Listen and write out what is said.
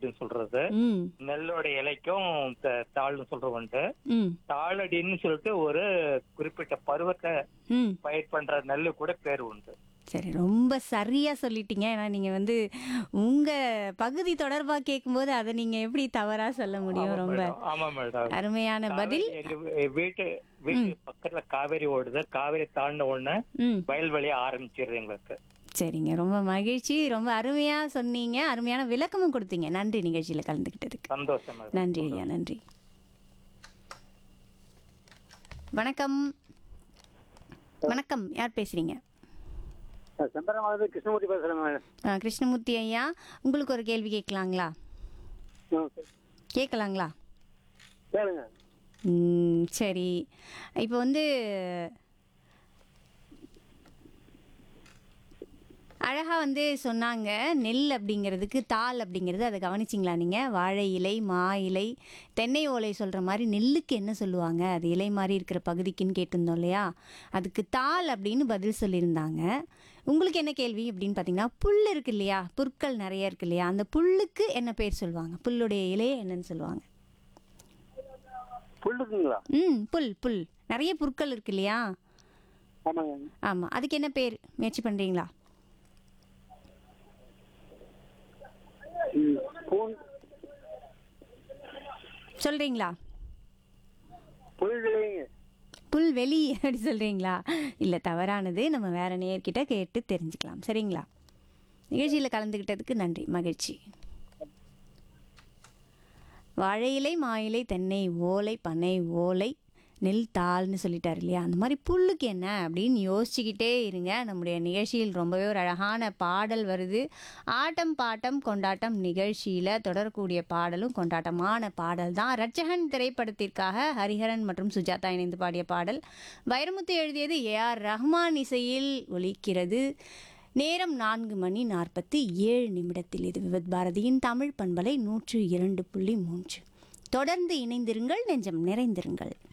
அப்படின்னு சொல்றது ம் நெல்லோட இலைக்கும் த- தாள்னு சொல்றது உண்டு ம் தாளடின்னு சொல்லிட்டு ஒரு குறிப்பிட்ட பருவத்தை ம் பயிர் பண்ற நெல்லு கூட பேர் உண்டு சரி ரொம்ப சரியா சொல்லிட்டீங்க ஏன்னா நீங்க வந்து உங்க பகுதி தொடர்பா கேட்கும்போது அதை நீங்க எப்படி தவறா சொல்ல முடியும் ஆமா ரொம்ப மேடம். ஆமா மேடம் அருமையான பதில் காவேரி எங்க வீ- வீட்டு வீட்டு பக்கத்துல காவேரி ஓடுது காவேரி தாண்டின உடனே ம் வயல்வெளி ஆரம்பிச்சிருது எங்களுக்கு சரிங்க ரொம்ப மகிழ்ச்சி ரொம்ப அருமையா சொன்னீங்க அருமையான விளக்கமும் கொடுத்தீங்க நன்றி நிகழ்ச்சியில கலந்துக்கிட்டதுக்கு சந்தோஷம் மேடம் நன்றி ஐயா நன்றி வணக்கம் வணக்கம் யார் பேசுறீங்க செம்பரமாவது கிருஷ்ணமூர்த்தி பேசுறேன் மேடம் ஆ, கிருஷ்ணமூர்த்தி ஐயா உங்களுக்கு ஒரு கேள்வி கேட்கலாங்களா கேட்கலாங்களா கேளுங்க ம், சரி இப்போ வந்து அழகாக வந்து சொன்னாங்க நெல் அப்படிங்கிறதுக்கு தாள் அப்படிங்கிறது அதை கவனிச்சிங்களா நீங்கள் வாழை இலை மா இலை தென்னை ஓலை சொல்கிற மாதிரி நெல்லுக்கு என்ன சொல்லுவாங்க அது இலை மாதிரி இருக்கிற பகுதிக்குன்னு கேட்டிருந்தோம் இல்லையா அதுக்கு தாள் அப்படின்னு பதில் சொல்லியிருந்தாங்க உங்களுக்கு என்ன கேள்வி அப்படின்னு பார்த்தீங்கன்னா புல் இருக்கு இல்லையா புற்கள் நிறைய இருக்கு இல்லையா அந்த புல்லுக்கு என்ன பேர் சொல்லுவாங்க புல்லுடைய இலையை என்னன்னு சொல்லுவாங்க புல்லுக்குங்களா ம் புல் புல் நிறைய புற்கள் இருக்கு இல்லையா ஆமாங்க ஆமாம் அதுக்கு என்ன பேர் முயற்சி பண்ணுறீங்களா ம், பூன் சொல்கிறீங்களா புல்வெளிங்க புல்வெளி அப்படி சொல்கிறீங்களா இல்லை தவறானது நம்ம வேற நேர்கிட்ட கேட்டு தெரிஞ்சுக்கலாம் சரிங்களா நிகழ்ச்சியில் கலந்துக்கிட்டதுக்கு நன்றி மகிழ்ச்சி வாழை இலை மா இலை தென்னை ஓலை பனை ஓலை நெல் தாள்னு சொல்லிட்டார் இல்லையா அந்த மாதிரி புல்லுக்கு என்ன அப்படின்னு யோசிச்சுக்கிட்டே இருங்க நம்முடைய நிகழ்ச்சியில் ரொம்பவே ஒரு அழகான பாடல் வருது ஆட்டம் பாட்டம் கொண்டாட்டம் நிகழ்ச்சியில் தொடரக்கூடிய பாடலும் கொண்டாட்டமான பாடல் தான் ரட்சகன் திரைப்படத்திற்காக ஹரிஹரன் மற்றும் சுஜாதா இணைந்து பாடிய பாடல் வைரமுத்து எழுதியது ஏ ஆர் ரஹ்மான் இசையில் ஒலிக்கிறது நேரம் நான்கு மணி நாற்பத்தி ஏழு நிமிடத்தில் இது விவத் பாரதியின் தமிழ் பண்பலை நூற்று இரண்டு புள்ளி மூன்று தொடர்ந்து இணைந்திருங்கள் நெஞ்சம் நிறைந்திருங்கள்